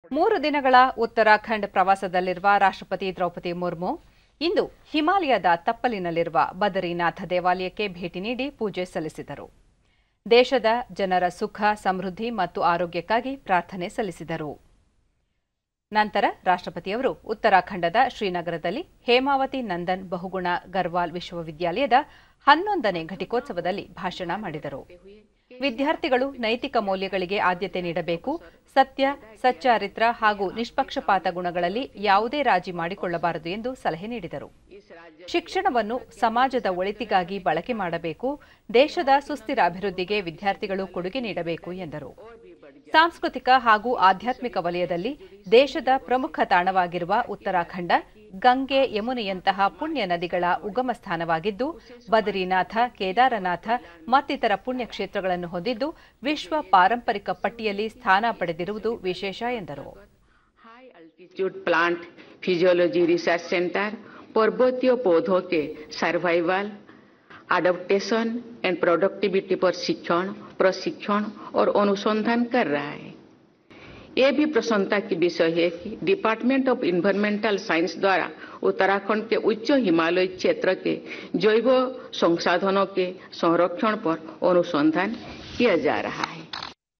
ಮೂರು ದಿನಗಳ ಉತ್ತರಾಖಂಡ್ ಪ್ರವಾಸದಲ್ಲಿರುವ ರಾಷ್ಟ್ರಪತಿ ದ್ರೌಪದಿ ಮುರ್ಮು ಇಂದು ಹಿಮಾಲಯದ ತಪ್ಪಲಿನಲ್ಲಿರುವ ಬದರಿನಾಥ ದೇವಾಲಯಕ್ಕೆ ಭೇಟಿ ನೀಡಿ ಪೂಜೆ ಸಲ್ಲಿಸಿದರು ದೇಶದ ಜನರ ಸುಖ ಸಮೃದ್ಧಿ ಮತ್ತು ಆರೋಗ್ಯಕ್ಕಾಗಿ ಪ್ರಾರ್ಥನೆ ಸಲ್ಲಿಸಿದರು ನಂತರ ರಾಷ್ಟ್ರಪತಿಯವರು ಉತ್ತರಾಖಂಡದ ಶ್ರೀನಗರದಲ್ಲಿ ಹೇಮಾವತಿ ನಂದನ್ ಬಹುಗುಣ ಗರ್ವಾಲ್ ವಿಶ್ವವಿದ್ಯಾಲಯದ ಹನ್ನೊಂದನೇ ಘಟಿಕೋತ್ಸವದಲ್ಲಿ ಭಾಷಣ ಮಾಡಿದರು ವಿದ್ಯಾರ್ಥಿಗಳು ನೈತಿಕ ಮೌಲ್ಯಗಳಿಗೆ ಆದ್ಯತೆ ನೀಡಬೇಕು ಸತ್ಯ ಸಚ್ಚಾರಿತ್ರ ಹಾಗೂ ನಿಷ್ಪಕ್ಷಪಾತ ಗುಣಗಳಲ್ಲಿ ಯಾವುದೇ ರಾಜಿ ಮಾಡಿಕೊಳ್ಳಬಾರದು ಎಂದು ಸಲಹೆ ನೀಡಿದರು ಶಿಕ್ಷಣವನ್ನು ಸಮಾಜದ ಒಳಿತಿಗಾಗಿ ಬಳಕೆ ಮಾಡಬೇಕು ದೇಶದ ಸುಸ್ಥಿರ ಅಭಿವೃದ್ಧಿಗೆ ವಿದ್ಯಾರ್ಥಿಗಳು ಕೊಡುಗೆ ನೀಡಬೇಕು ಎಂದರು ಸಾಂಸ್ಕೃತಿಕ ಹಾಗೂ ಆಧ್ಯಾತ್ಮಿಕ ವಲಯದಲ್ಲಿ ದೇಶದ ಪ್ರಮುಖ ತಾಣವಾಗಿರುವ ಉತ್ತರಾಖಂಡ ಗಂಗೆ ಯಮುನೆಯಂತಹ ಪುಣ್ಯ ನದಿಗಳ ಉಗಮ ಸ್ಥಾನವಾಗಿದ್ದು ಬದರಿನಾಥ ಕೇದಾರನಾಥ ಮತ್ತಿತರ ಪುಣ್ಯ ಕ್ಷೇತ್ರಗಳನ್ನು ಹೊಂದಿದ್ದು ವಿಶ್ವ ಪಾರಂಪರಿಕ ಪಟ್ಟಿಯಲ್ಲಿ ಸ್ಥಾನ ಪಡೆದಿರುವುದು ವಿಶೇಷ ಎಂದರು high altitude plant physiology research centre पर्वतीय पौधों के सर्वाइवल अडोप्टेशन एंड प्रोडक्टिविटी पर शिक्षण प्रशिक्षण और अनुसंधान कर रहा है ये भी प्रसन्नता की विषय है कि डिपार्टमेंट ऑफ इन्वायरमेंटल साइंस द्वारा उत्तराखंड के उच्च हिमालय क्षेत्र के जैव संसाधनों के संरक्षण पर अनुसंधान किया जा रहा है